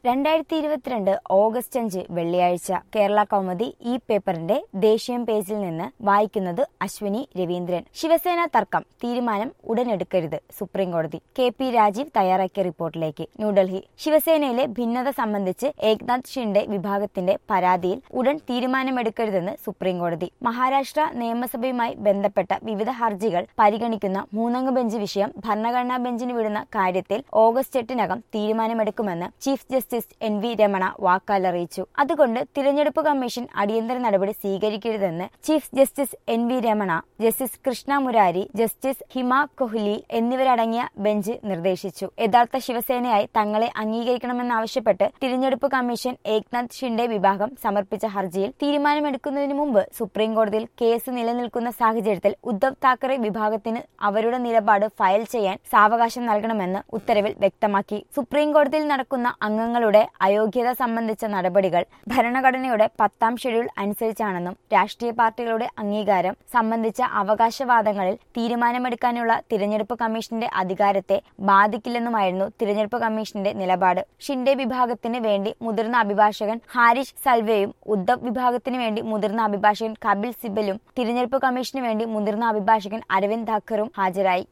രണ്ടായിരത്തി ഇരുപത്തിരണ്ട് ഓഗസ്റ്റ് അഞ്ച് വെള്ളിയാഴ്ച കേരള കൗമുദി ഈ പേപ്പറിന്റെ ദേശീയം പേജിൽ നിന്ന് വായിക്കുന്നത് അശ്വിനി രവീന്ദ്രൻ ശിവസേന തർക്കം തീരുമാനം ഉടനെടുക്കരുത് സുപ്രീംകോടതി കെ പി രാജീവ് തയ്യാറാക്കിയ റിപ്പോർട്ടിലേക്ക് ന്യൂഡൽഹി ശിവസേനയിലെ ഭിന്നത സംബന്ധിച്ച് ഏക്നാഥ് ഷിൻഡെ വിഭാഗത്തിന്റെ പരാതിയിൽ ഉടൻ തീരുമാനമെടുക്കരുതെന്ന് സുപ്രീംകോടതി മഹാരാഷ്ട്ര നിയമസഭയുമായി ബന്ധപ്പെട്ട വിവിധ ഹർജികൾ പരിഗണിക്കുന്ന മൂന്നംഗ ബെഞ്ച് വിഷയം ഭരണഘടനാ ബെഞ്ചിന് വിടുന്ന കാര്യത്തിൽ ഓഗസ്റ്റ് എട്ടിനകം തീരുമാനമെടുക്കുമെന്ന് chief justice N V Ramana വാക്കാലറിയിച്ചു അതുകൊണ്ട് തിരഞ്ഞെടുപ്പ് കമ്മീഷൻ അടിയന്തര നടപടി സ്വീകരിക്കരുതെന്ന് chief justice N V Ramana justice Krishna Murari justice Hima Kohli എന്നിവരടങ്ങിയ ബെഞ്ച് നിർദ്ദേശിച്ചു യഥാർത്ഥ ശിവസേനയായി തങ്ങളെ അംഗീകരിക്കണമെന്നാവശ്യപ്പെട്ട് തിരഞ്ഞെടുപ്പ് കമ്മീഷൻ ഏക്നാഥ് ഷിൻഡെ വിഭാഗം സമർപ്പിച്ച ഹർജിയിൽ തീരുമാനമെടുക്കുന്നതിന് മുമ്പ് സുപ്രീംകോടതിയിൽ കേസ് നിലനിൽക്കുന്ന സാഹചര്യത്തിൽ ഉദ്ധവ് താക്കറെ വിഭാഗത്തിന് അവരുടെ നിലപാട് ഫയൽ ചെയ്യാൻ സാവകാശം നൽകണമെന്ന് ഉത്തരവിൽ വ്യക്തമാക്കി സുപ്രീംകോടതിയിൽ നടക്കുന്ന അംഗങ്ങളുടെ അയോഗ്യത സംബന്ധിച്ച നടപടികൾ ഭരണഘടനയുടെ പത്താം ഷെഡ്യൂൾ അനുസരിച്ചാണെന്നും രാഷ്ട്രീയ പാർട്ടികളുടെ അംഗീകാരം സംബന്ധിച്ച അവകാശവാദങ്ങളിൽ തീരുമാനമെടുക്കാനുള്ള തിരഞ്ഞെടുപ്പ് കമ്മീഷന്റെ അധികാരത്തെ ബാധിക്കില്ലെന്നുമായിരുന്നു തിരഞ്ഞെടുപ്പ് കമ്മീഷന്റെ നിലപാട് ഷിൻഡെ വിഭാഗത്തിന് വേണ്ടി മുതിർന്ന അഭിഭാഷകൻ ഹാരിഷ് സൽവെയും ഉദ്ധവ് വിഭാഗത്തിന് വേണ്ടി മുതിർന്ന അഭിഭാഷകൻ കപിൽ സിബലും തിരഞ്ഞെടുപ്പ് കമ്മീഷന് വേണ്ടി മുതിർന്ന അഭിഭാഷകൻ അരവിന്ദ് ധാക്കറും ഹാജരായി